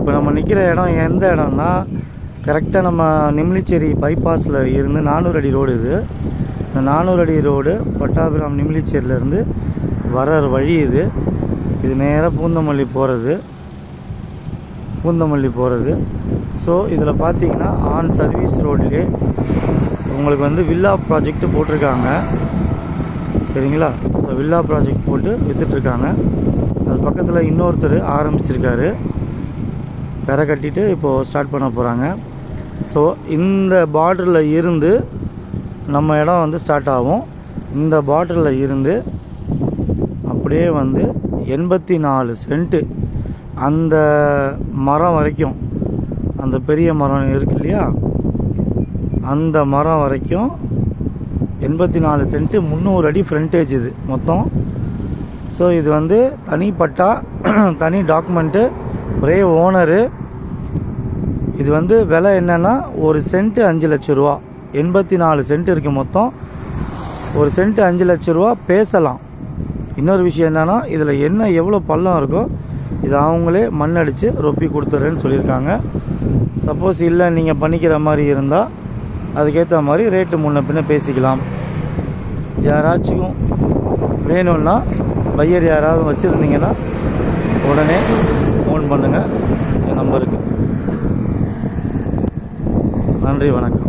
இப்போ நம்ம நிற்கிற இடம் எந்த இடம்னா கரெக்டாக நம்ம நிம்லிச்சேரி பைபாஸில் இருந்து நானூறு அடி ரோடு இது இந்த நானூறு அடி ரோடு பட்டாபிராம் நிம்லிச்சேரியிலேருந்து வர வழி இது இது நேராக பூந்தமல்லி போகிறது பூந்தமல்லி போகிறது ஸோ இதில் பார்த்தீங்கன்னா ஆன் சர்வீஸ் ரோட்லேயே உங்களுக்கு வந்து வில்லா ப்ராஜெக்ட் போட்டிருக்காங்க சரிங்களா ஸோ வில்லா ப்ராஜெக்ட் போட்டு விற்றுட்ருக்காங்க அது பக்கத்தில் இன்னொருத்தர் ஆரம்பிச்சிருக்காரு கரை கட்டிட்டு இப்போது ஸ்டார்ட் பண்ண போகிறாங்க ஸோ இந்த பார்டரில் இருந்து நம்ம இடம் வந்து ஸ்டார்ட் ஆகும் இந்த பார்டரில் இருந்து அப்படியே வந்து எண்பத்தி நாலு சென்ட்டு அந்த மரம் வரைக்கும் அந்த பெரிய மரம் இருக்கு இல்லையா அந்த மரம் வரைக்கும் எண்பத்தி நாலு சென்ட்டு முந்நூறு அடி ஃப்ரண்டேஜ் இது மொத்தம் ஸோ இது வந்து தனி பட்டா தனி டாக்குமெண்ட்டு ஒரே ஓனரு இது வந்து விலை என்னன்னா ஒரு சென்ட்டு அஞ்சு லட்ச ரூபா எண்பத்தி நாலு சென்ட் இருக்கு மொத்தம் ஒரு சென்ட் அஞ்சு லட்ச ரூபா பேசலாம் இன்னொரு விஷயம் என்னன்னா இதில் என்ன எவ்வளோ பள்ளம் இருக்கோ இது அவங்களே மண் அடித்து ரொப்பி கொடுத்துட்றேன்னு சொல்லியிருக்காங்க சப்போஸ் இல்லை நீங்கள் பண்ணிக்கிற மாதிரி இருந்தால் அதுக்கேற்ற மாதிரி ரேட்டு முன்ன பின்ன பேசிக்கலாம் யாராச்சும் வேணும்னா பையர் யாராவது வச்சுருந்தீங்கன்னா உடனே ஃபோன் பண்ணுங்கள் என் நம்பருக்கு நன்றி வணக்கம்